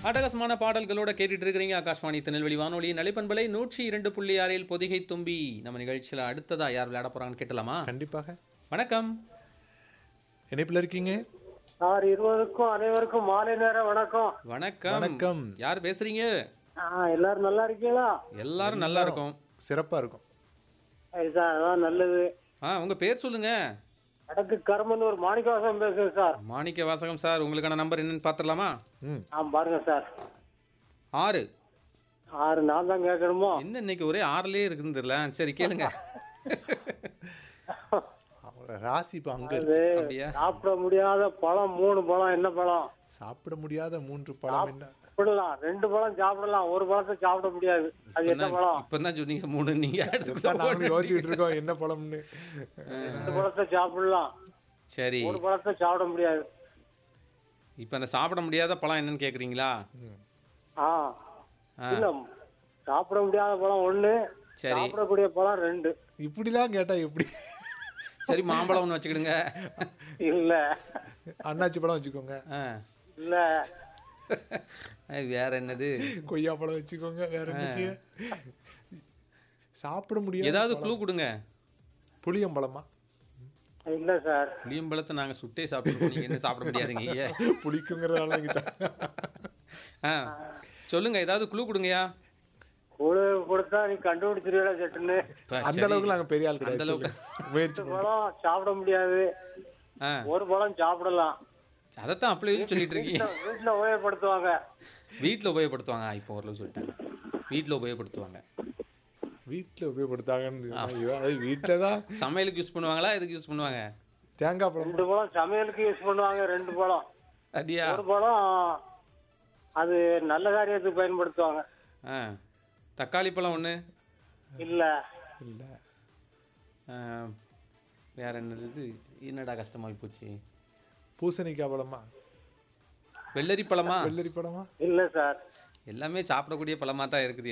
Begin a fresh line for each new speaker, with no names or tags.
அட்டகாசமான பாடல்களோட கேட்டுட்டு இருக்கிறீங்க ஆகாஷ்வாணி திருநெல்வேலி வானொலி நலிப்பண்பலை நூற்றி இரண்டு புள்ளி ஆறில் பொதிகை தும்பி நம்ம நிகழ்ச்சியில் அடுத்ததா யார் விளையாட போறாங்கன்னு கேட்டலாமா
கண்டிப்பாக
வணக்கம்
இணைப்பில் இருக்கீங்க
சார் இருவருக்கும் அனைவருக்கும் மாலை நேரம் வணக்கம்
வணக்கம்
வணக்கம்
யார் பேசுறீங்க
ஆ, எல்லாரும் நல்லா இருக்கீங்களா
எல்லாரும் நல்லா இருக்கும்
சிறப்பா இருக்கும்
சரி சார் அதான் நல்லது
ஆ உங்க பேர் சொல்லுங்க
வடக்கு கருமனூர் மாணிக்கவாசம் பேசுறேன் சார்
மாணிக்க வாசகம் சார் உங்களுக்கான நம்பர் என்னன்னு பார்த்துடலாமா
ம்
ஆ பாருங்க சார்
ஆறு
ஆறு நான் தான் கேட்கணுமோ
என்ன இன்னைக்கு ஒரே ஆறுலயே இருக்குன்னு தெரியல சரி கேளுங்க
அவரோட ராசி இப்போ அங்க
அது
இருக்கு
அப்படியா
சாப்பிட முடியாத பழம் மூணு பழம் என்ன பழம்
சாப்பிட முடியாத மூன்று பழம் என்ன
சாப்பிடலாம் ரெண்டு பழம் சாப்பிடலாம் ஒரு பழத்தை சாப்பிட முடியாது அது என்ன பழம்
இப்பதான் சொன்னீங்க மூணு நீங்க
இதுதான் நாங்களும் யோசிச்சுட்டு இருக்கோம் என்ன பழம்னு
ரெண்டு பழத்தை சாப்பிடலாம்
சரி
ஒரு பழத்தை சாப்பிட முடியாது
இப்போ அந்த சாப்பிட முடியாத பழம் என்னன்னு கேக்குறீங்களா
ஆ
ஆ.
இல்ல சாப்பிட முடியாத பழம் ஒண்ணு
சரி
சாப்பிடக்கூடிய பழம் ரெண்டு
இப்படிலாம் கேட்டா எப்படி
சரி மாம்பழம்னு வச்சுக்கிடுங்க
இல்ல
அண்ணாச்சி பழம் வச்சுக்கோங்க
ஆ.
இல்ல
அது வேற என்னது
கொய்யா பழம் வச்சுக்கோங்க வேற என்னச்சு சாப்பிட முடியாது
ஏதாவது க்ளூ கொடுங்க
புளியம்பழமா
இல்ல சார்
புளியம்பழத்தை நாங்க சுட்டே சாப்பிட்டுருக்கோம் நீங்க என்ன சாப்பிட முடியாதுங்க ஐயா.
புளிக்குங்கிறதால இங்க சா-
ஆ சொல்லுங்க ஏதாவது க்ளூ கொடுங்கயா
கூழு கொடுத்தா நீ கண்டுபிடிச்சிருவா சட்டுன்னு
அந்த அளவுக்கு நாங்க பெரிய ஆள்
அந்த
கிடையாது
அளவுக்கு.
சொல்லுங்க. முயற்சி
ரெண்டு பழம் சாப்பிட முடியாது
ஆ
ஒரு பழம் சாப்பிடலாம்
அதைத்தான் அப்பளே சொல்லிட்டு இருக்கீங்க
வீட்டுல- வீட்டுல உபயோகப்படுத்துவாங்க
வீட்டில் உபயோகப்படுத்துவாங்க ஆ, இப்போ ஓரளவு சொல்லிட்டாங்க வீட்டில் உபயோகப்படுத்துவாங்க
வீட்டுல உபயோகப்படுத்தாங்கன்னு ஐயோ, அது வீட்டுல தான்
சமையலுக்கு யூஸ் பண்ணுவாங்களா எதுக்கு யூஸ் பண்ணுவாங்க
தேங்காய் பழம்
ரெண்டு பழம் சமையலுக்கு யூஸ் பண்ணுவாங்க ரெண்டு பழம்
அப்படியா
ஒரு பழம் அது நல்ல காரியத்துக்கு பயன்படுத்துவாங்க
ஆ தக்காளி பழம் ஒன்று
இல்ல
இல்ல
வேற என்னது இது என்னடா கஷ்டமாகி போச்சு
பூசணிக்காய் பழமா
வெள்ளரி பழமா
வெள்ளரி பழமா
இல்ல சார்
எல்லாமே சாப்பிடக்கூடிய பழமா தான் இருக்குது